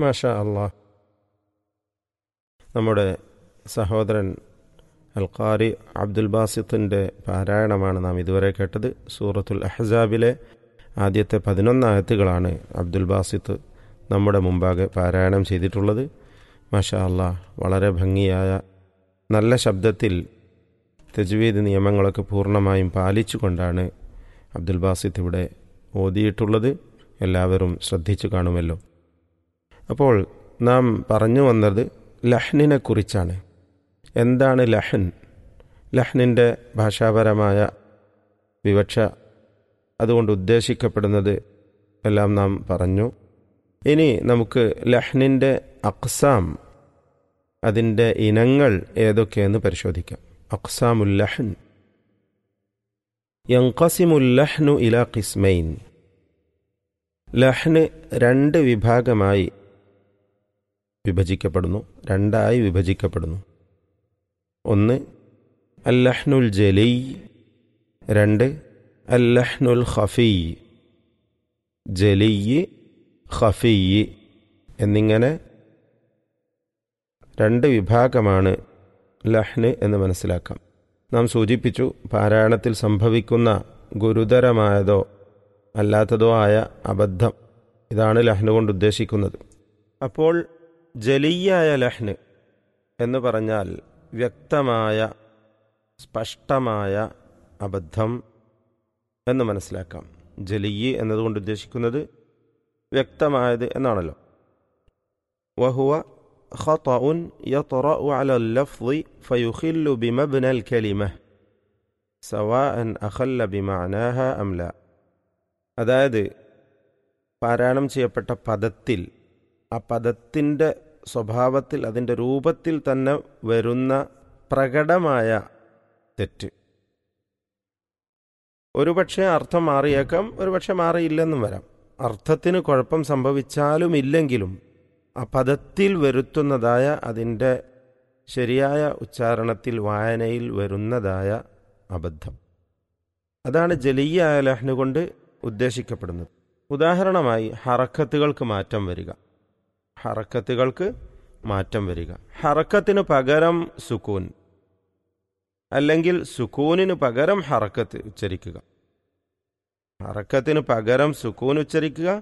മാഷാ അള്ളാഹ് നമ്മുടെ സഹോദരൻ അൽഖാരി അബ്ദുൽ ബാസിത്തിൻ്റെ പാരായണമാണ് നാം ഇതുവരെ കേട്ടത് സൂറത്തുൽ അഹ്സാബിലെ ആദ്യത്തെ പതിനൊന്നായത്തുകളാണ് അബ്ദുൽ ബാസിത്ത് നമ്മുടെ മുമ്പാകെ പാരായണം ചെയ്തിട്ടുള്ളത് മാഷാ അള്ളാഹ് വളരെ ഭംഗിയായ നല്ല ശബ്ദത്തിൽ തജ്വീദ് നിയമങ്ങളൊക്കെ പൂർണ്ണമായും പാലിച്ചുകൊണ്ടാണ് അബ്ദുൽ ബാസിത്ത് ഇവിടെ ഓതിയിട്ടുള്ളത് എല്ലാവരും ശ്രദ്ധിച്ചു കാണുമല്ലോ അപ്പോൾ നാം പറഞ്ഞു വന്നത് ലഹ്നിനെ കുറിച്ചാണ് എന്താണ് ലഹൻ ലഹ്നിൻ്റെ ഭാഷാപരമായ വിവക്ഷ അതുകൊണ്ട് ഉദ്ദേശിക്കപ്പെടുന്നത് എല്ലാം നാം പറഞ്ഞു ഇനി നമുക്ക് ലഹ്നിൻ്റെ അക്സാം അതിൻ്റെ ഇനങ്ങൾ ഏതൊക്കെയെന്ന് പരിശോധിക്കാം അക്സാമുൽ ലഹൻ യങ്കസിമുൽ ലഹ്നു ഇല കിസ്മൈൻ ലഹ്ന് രണ്ട് വിഭാഗമായി വിഭജിക്കപ്പെടുന്നു രണ്ടായി വിഭജിക്കപ്പെടുന്നു ഒന്ന് അല്ലഹ്നുൽ ജലി രണ്ട് അല്ലഹ്നുൽ ഖഫീ ജലി ഖഫീ എന്നിങ്ങനെ രണ്ട് വിഭാഗമാണ് ലഹ്ന് എന്ന് മനസ്സിലാക്കാം നാം സൂചിപ്പിച്ചു പാരായണത്തിൽ സംഭവിക്കുന്ന ഗുരുതരമായതോ അല്ലാത്തതോ ആയ അബദ്ധം ഇതാണ് ലഹ്ന് കൊണ്ട് ഉദ്ദേശിക്കുന്നത് അപ്പോൾ ജലീയായ ലഹ്ന് എന്ന് പറഞ്ഞാൽ വ്യക്തമായ സ്പഷ്ടമായ അബദ്ധം എന്ന് മനസ്സിലാക്കാം ജലീയ് എന്നതുകൊണ്ട് ഉദ്ദേശിക്കുന്നത് വ്യക്തമായത് എന്നാണല്ലോ വഹുവ خطأ يطرأ على اللفظ فيخل بمبنى الكلمة سواء أخل بمعناها أم لا അതായത് പാരായണം ചെയ്യപ്പെട്ട പദത്തിൽ ആ പദത്തിൻ്റെ സ്വഭാവത്തിൽ അതിൻ്റെ രൂപത്തിൽ തന്നെ വരുന്ന പ്രകടമായ തെറ്റ് ഒരുപക്ഷെ അർത്ഥം മാറിയേക്കാം ഒരുപക്ഷെ മാറിയില്ലെന്നും വരാം അർത്ഥത്തിന് കുഴപ്പം സംഭവിച്ചാലും ഇല്ലെങ്കിലും ആ പദത്തിൽ വരുത്തുന്നതായ അതിൻ്റെ ശരിയായ ഉച്ചാരണത്തിൽ വായനയിൽ വരുന്നതായ അബദ്ധം അതാണ് ജലീയായ ലഹ്ന കൊണ്ട് ഉദ്ദേശിക്കപ്പെടുന്നത് ഉദാഹരണമായി ഹറക്കത്തുകൾക്ക് മാറ്റം വരിക ഹറക്കത്തുകൾക്ക് മാറ്റം വരിക ഹറക്കത്തിന് പകരം സുക്കൂൻ അല്ലെങ്കിൽ സുക്കൂനിന് പകരം ഹറക്കത്ത് ഉച്ചരിക്കുക ഹറക്കത്തിന് പകരം സുക്കൂൻ ഉച്ചരിക്കുക